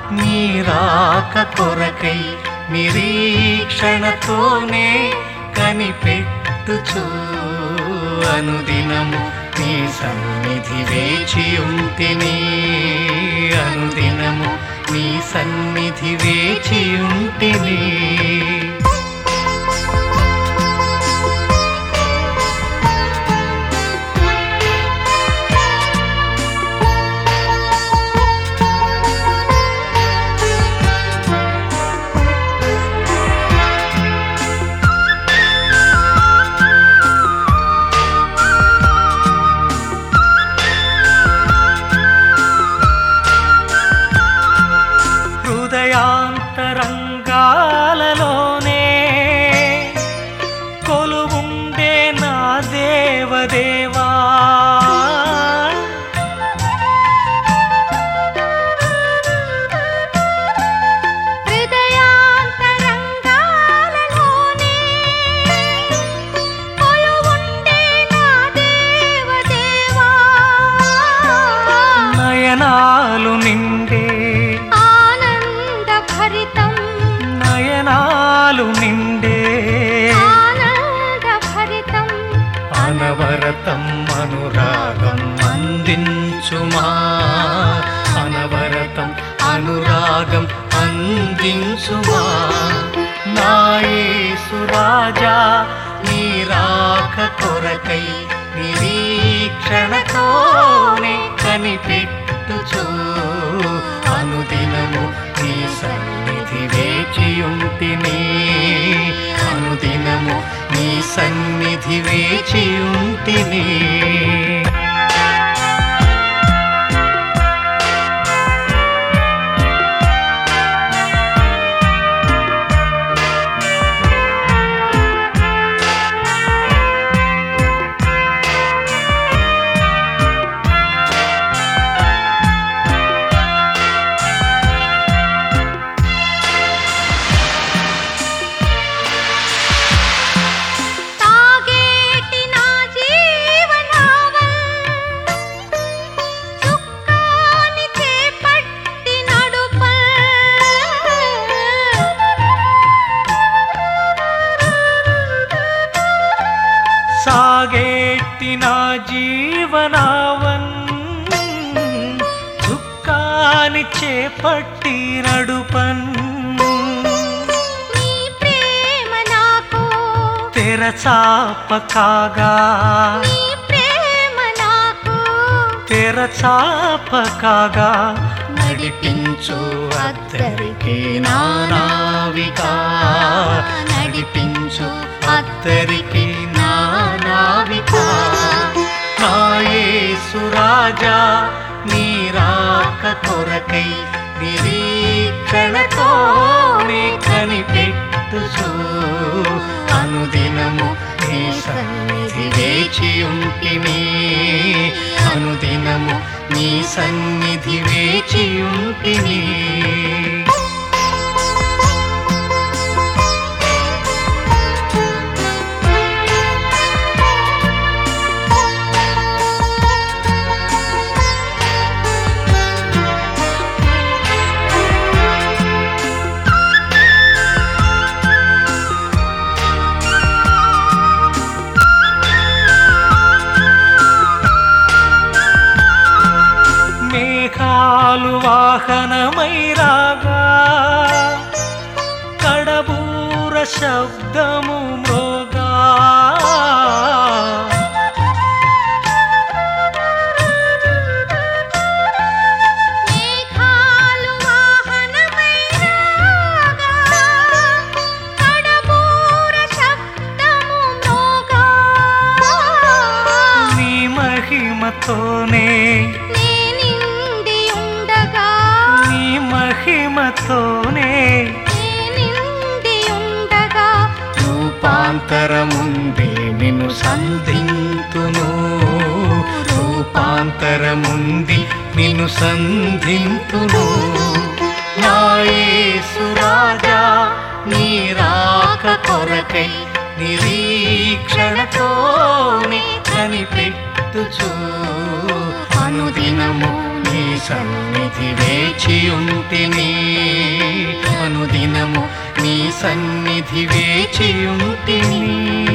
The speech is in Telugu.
నీరాక కొరకై నిరీక్షణతోనే కనిపెట్టుచు అనుదినము నీ సన్నిధి వేచి ఉంటిని అనుదినము నీ సన్నిధి వేచి ఉంటిని హృదయాంతరంగాలలోనే కొలువుండే నా దేవదేవా హృదయాంతరంగాలలోనే కొలువుండే నా దేవదేవా నయనాలు నిండే ఆనంద భరితం నయనాలు నిండే ఆనంద భరితం అనవరతం అనురాగం అందించుమా అనవరతం అనురాగం అందించుమా నాయసురాజా నీరాక కొరకై నిరీక్షణతోనే కనిపెట్టుచు అనుదినము నీ సన్నిధి వేచియుంటిని అనుదినము నీ సన్నిధి వేచియుంటిని తాగేటి నా జీవనావల్ చుక్కాని చేపట్టి నడుపల్ సాగేటి నా జీవనావన్ దుఃఖాన్ని చేపట్టి నడుపన్ నీ ప్రేమ నాకు తెరచాప కాగా నీ ప్రేమ నాకు తెరచాప కాగా నడిపించు అద్దరికి నానావిగా నడిపించు అద్దరికి నానావిగా నాయసురాజా నీరాక కొరకై నిరీక్షణతోనే కనిపెట్టుచు అనుదినము నీ సన్నిధి వేచి ఉంటిని అనుదినము నీ సన్నిధి వేచి ఉంటిని మేఘాలు వాహనమై రాగా కడబూర శబ్దము మ్రోగా మేఘాలు వాహనమై రాగా కడబూర శబ్దము మ్రోగా నీ మహిమతోనే నే నిండి ఉండగా నీ మహిమతోనే నే నిండి ఉండగా రూపాంతరముంది నిన్ను సంధింతును రూపాంతరముంది నిన్ను సంధింతును నాయసురాజా నీ రాక కొరకై నిరీక్షణతోనే కనిపెట్టుచు అనుదినము నీ నీ సన్నిధి వేచియుంటిని అనుదినము నీ సన్నిధి వేచియుంటిని